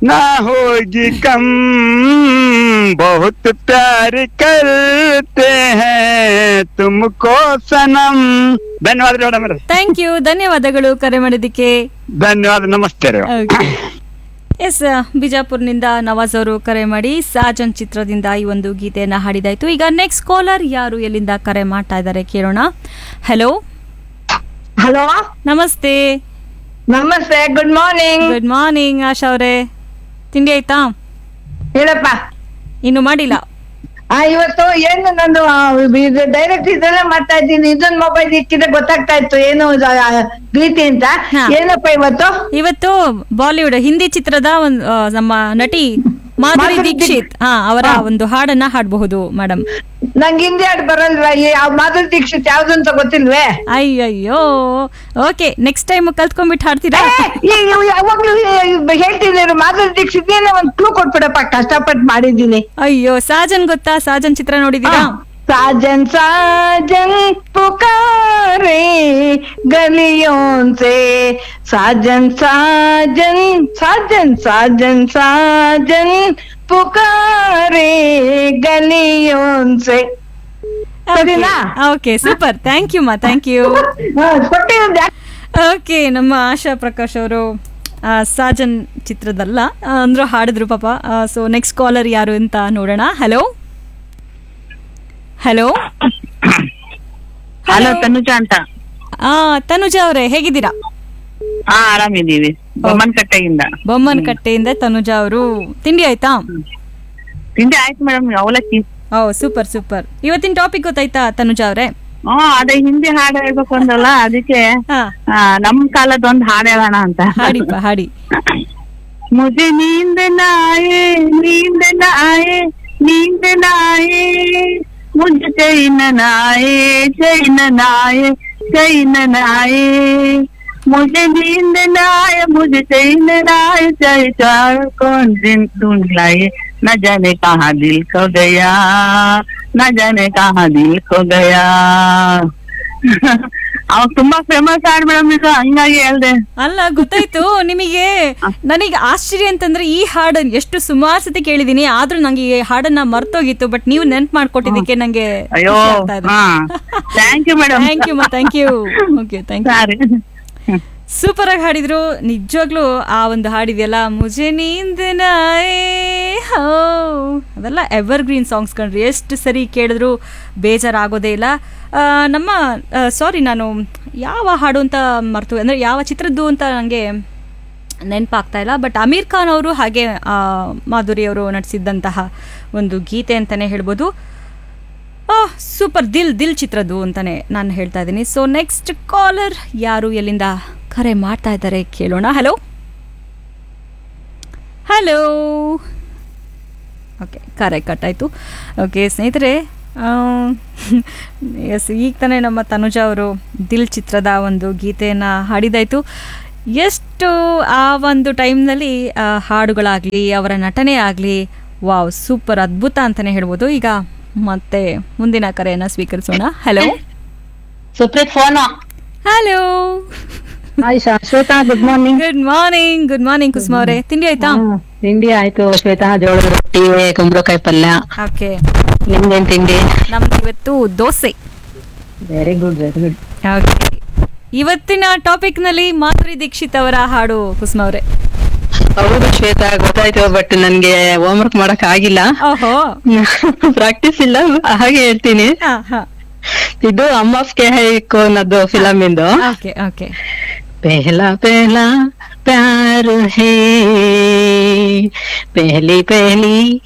ना होगी कम बहुत प्यार करते हैं तुमको सनम ಧನ್ಯವಾದ ಮೇಡಮ್ ಥ್ಯಾಂಕ್ ಯು ಧನ್ಯವಾದಗಳು ಕರೆ ಮಾಡಿದ್ದಕ್ಕೆ ಧನ್ಯವಾದ ನಮಸ್ತೆ ರೀ ಎಸ್ ಬಿಜಾಪುರ್ನಿಂದ ನವಾಜ್ ಅವರು ಕರೆ ಮಾಡಿ ಸಾಜನ್ ಚಿತ್ರದಿಂದ ಈ ಒಂದು ಗೀತೆಯನ್ನ ಹಾಡಿದಾಯ್ತು ಈಗ ನೆಕ್ಸ್ಟ್ ಕಾಲರ್ ಯಾರು ಎಲ್ಲಿಂದ ಕರೆ ಮಾಡ್ತಾ ಇದ್ದಾರೆ ಕೇಳೋಣ ಹಲೋ ಹಲೋ ನಮಸ್ತೆ ನಮಸ್ತೆ good morning good morning Asha ಅವರೇ ತಿಂಡಿ ಆಯ್ತಾ ಹೇಳಪ್ಪ ಇನ್ನು ಮಾಡಿಲ್ಲ ಆ ಇವತ್ತು ಏನು ನಾನು ಡೈರೆಕ್ಟ್ ಇದನ್ನೇ ಮಾಡ್ತಾ ಇದ್ದೀನಿ ಇದೊಂದು ಮೊಬೈಲ್ ಇಕ್ಕಿದ್ರೆ ಗೊತ್ತಾಗ್ತಾ ಇತ್ತು ಏನು ಇದು, ಆ, ಪ್ರೀತಿ ಅಂತ ಹಾ. ಏನಪ್ಪ ಇವತ್ತು ಇವತ್ತು ಬಾಲಿವುಡ್ ಹಿಂದಿ ಚಿತ್ರದ ಒಂದು ಆ, ನಮ್ಮ ನಟಿ ಮಾಧುರಿ ಮಾಧುರಿ ದೀಕ್ಷಿತ್ ಹಾ ಅವರ ಒಂದು ಹಾಡನ್ನ ಹಾಡಬಹುದು ಮೇಡಮ್ ನಂಗೆ ಹಿಂದಿ ಹಾಡು ಬರಲ್ವಾ ಈ ಯಾವ ಮಾಧುರಿ ದೀಕ್ಷಿತ್ ಯಾವ್ದು ಅಂತ ಗೊತ್ತಿಲ್ವೇ ಅಯ್ಯಯ್ಯೋ ಓಕೆ ನೆಕ್ಸ್ಟ್ ಟೈಮ್ ಕಲ್ತ್ಕೊಂಡ್ಬಿಟ್ಟು ಹಾಡ್ತೀರಾ ಏ, ಈ- ಇವ್ ಯಾವಾಗ್ಲೂ ಈ- ಹೇಳ್ತಿದ್ದೀರಿ ಮಾಧುರಿ ದೀಕ್ಷಿತ್ ಏನೇ ಒಂದ್ ಕ್ಲೂ ಕೊಟ್ಬಿಡಪ್ಪ ಕಷ್ಟಪಟ್ಟು ಮಾಡಿದ್ದೀನಿ ಅಯ್ಯೋ ಸಾಜನ್ ಗೊತ್ತಾ ಸಾಜನ್ ಚಿತ್ರ ನೋಡಿದೀರಾ साजन साजन पुकारे गलियों से साजन साजन साजन साजन साजन पुकारे गलियों से ಸರಿನಾ ಓಕೆ ಸೂಪರ್ ಥ್ಯಾಂಕ್ ಯು ಮಾ ಥ್ಯಾಂಕ್ ಯು ಹಾ, ಕೊಟ್ಟಿರೋದು ಓಕೆ ನಮ್ಮ ಆಶಾ ಪ್ರಕಾಶ್ ಅವರು ಸಾಜನ್ ಚಿತ್ರದಲ್ಲ ಆ, ಅಂದ್ರು ಹಾಡಿದ್ರು ಪಾಪ ಸೊ ನೆಕ್ಸ್ಟ್ ಕಾಲರ್ ಯಾರು ಅಂತ ನೋಡೋಣ ಹಲೋ ಹಲೋ ಹಲೋ ತನುಜಾ ಅಂತ ಆ ತನುಜಾ ಅವರೇ ಹೇಗಿದ್ದೀರಾ ಹಾ ಆರಾಮಿದೀವಿ ಬೊಮ್ಮನಕಟ್ಟೆಯಿಂದ ಬೊಮ್ಮನ್ ಕಟ್ಟೆಯಿಂದ ತನುಜಾ ಅವರು ತಿಂಡಿ ಆಯ್ತಾ ತಿಂಡಿ ಆಯ್ತು ಮೇಡಮ್ ಅವಲಕ್ಕಿ ಓ ಸೂಪರ್ ಸೂಪರ್ ಇವತ್ತಿನ ಟಾಪಿಕ್ ಗೊತ್ತಾಯ್ತಾ ತನುಜಾ ಅವರೇ ಹ್ಮ್ ಅದೇ ಹಿಂದಿ ಹಾಡು ಹೇಳ್ಬೇಕು ಅಂದಲ್ಲ ಅದಕ್ಕೆ ಹಾ ಆ, ನಮ್ ಕಾಲದ ಒಂದ್ ಹಾಡು ಹೇಳೋಣ ಅಂತ ಹಾಡಿಪ್ಪ ಹಾಡಿ ಮುझे नींद न आए नींद न आए नींद न आए मुझे चैन न आए चैन न आए चैन न आए मुझे नींद न आए मुझे चैन न आए चाहे चार कौन दिन ढूंढ लाए न जाने कहाँ दिल खो गया न जाने कहाँ दिल खो गया ಅವಾಗ ತುಂಬಾ ಫೇಮಸ್ ಹಾಡ್ ಮೇಡಮ್ ಇದು ಹಂಗಾಗಿ ಹೇಳ್ದೆ ಅಲ್ಲ ಗೊತ್ತಾಯ್ತು ನಿಮಗೆ ನನಗೆ ಆಶ್ಚರ್ಯ ಅಂತಂದ್ರೆ ಈ ಹಾಡು ಎಷ್ಟು ಸುಮಾರು ಸತಿ ಕೇಳಿದೀನಿ ಆದ್ರೂ ನಂಗೆ ಈ ಹಾಡನ್ನ ಮರ್ತೋಗಿತ್ತು ಬಟ್ ನೀವು ನೆನ್ಪ್ ಮಾಡ್ಕೊಟ್ಟಿದ್ದಕ್ಕೆ ನಂಗೆ ಅಯ್ಯೋ ಹಾ thank you madam thank you ಮಾ thank you okay thank you sorry super ಆಗಿ ಹಾಡಿದ್ರು ನಿಜವಾಗ್ಲೂ ಆ ಒಂದು ಹಾಡಿದೆಯಲ್ಲ ಮುಜೆ ನೀಂದ್ ನಾಯೇ ಹೋ ಅದೆಲ್ಲ ಎವರ್ ಗ್ರೀನ್ ಸಾಂಗ್ಸ್ ಕಣ್ರಿ ಎಷ್ಟು ಸರಿ ಕೇಳಿದ್ರು ಬೇಜಾರಾಗೋದೇ ಇಲ್ಲ ಆ, ನಮ್ಮ ಸಾರಿ ನಾನು ಯಾವ ಹಾಡು ಅಂತ ಮರ್ತು ಅಂದರೆ ಯಾವ ಚಿತ್ರದ್ದು ಅಂತ ನನಗೆ ನೆನಪಾಗ್ತಾ ಇಲ್ಲ ಬಟ್ ಅಮೀರ್ ಖಾನ್ ಅವರು ಹಾಗೆ ಆ, ಮಾಧುರಿ ಅವರು ನಟಿಸಿದ್ದಂತಹ ಒಂದು ಗೀತೆ ಅಂತಲೇ ಹೇಳ್ಬೋದು ಸೂಪರ್ ದಿಲ್ ದಿಲ್ ಚಿತ್ರದ್ದು ಅಂತಾನೆ ನಾನು ಹೇಳ್ತಾ ಇದ್ದೀನಿ ಸೊ ನೆಕ್ಸ್ಟ್ ಕಾಲರ್ ಯಾರು ಎಲ್ಲಿಂದ ಕರೆ ಮಾಡ್ತಾ ಇದ್ದಾರೆ ಕೇಳೋಣ ಹಲೋ ಹಲೋ ಓಕೆ ಕರೆ ಕಟ್ಟಾಯಿತು ಓಕೆ ಸ್ನೇಹಿತರೆ ಎಸ್ ಈಗ ತಾನೇ ನಮ್ಮ ತನುಜಾ ಅವರು ದಿಲ್ ಚಿತ್ರದ ಒಂದು ಗೀತೆಯನ್ನು ಹಾಡಿದಾಯಿತು ಎಷ್ಟು ಆ ಒಂದು ಟೈಮ್ನಲ್ಲಿ ಹಾಡುಗಳಾಗಲಿ ಅವರ ನಟನೆ ಆಗಲಿ ವಾವ್ ಸೂಪರ್ ಅದ್ಭುತ ಅಂತಲೇ ಹೇಳ್ಬೋದು ಈಗ ಮತ್ತೆ ಮುಂದಿನ ಕರೆಯನ್ನು ಸ್ವೀಕರಿಸೋಣ ಹಲೋ ಸುಪ್ರೀತ್ ಫೋನ್ ಹಲೋ ಆಯ್ತಾ Shweta good morning good morning good morning Kusuma ಅವರೇ ತಿಂಡಿ ಆಯ್ತಾ ತಿಂಡಿ ಆಯ್ತು ಶ್ವೇತಾ ಜೋಳದ ರೊಟ್ಟಿ ಕುಂಬಳಕಾಯಿ ಪಲ್ಯ ಓಕೆ ನಿಮ್ದೇನ್ ತಿಂಡಿ ನಮ್ದು ಇವತ್ತು dosa very good very good okay ಇವತ್ತಿನ ಟಾಪಿಕ್ ನಲ್ಲಿ ಮಾಧುರಿ ದೀಕ್ಷಿತ್ ಅವರ ಹಾಡು ಕುಸುಮ ಅವರೇ ಹೌದು ಶ್ವೇತಾ ಗೊತ್ತಾಯ್ತು ಬಟ್ ನನ್ಗೆ ಹೋಮ್ವರ್ಕ್ ಮಾಡಕ್ ಆಗಿಲ್ಲ ಓಹೋ ಪ್ರಾಕ್ಟೀಸ್ ಇಲ್ಲ ಹಾಗೆ ಹೇಳ್ತೀನಿ ಹಾ ಹಾ ಇದು ಅಮ್ಮಫ್ ಕೆ ಹೈ ಕೋನದ್ದು ಫಿಲಮ್ ಇಂದು ಓಕೆ ಓಕೆ पहला पहला प्यार है पहली पहली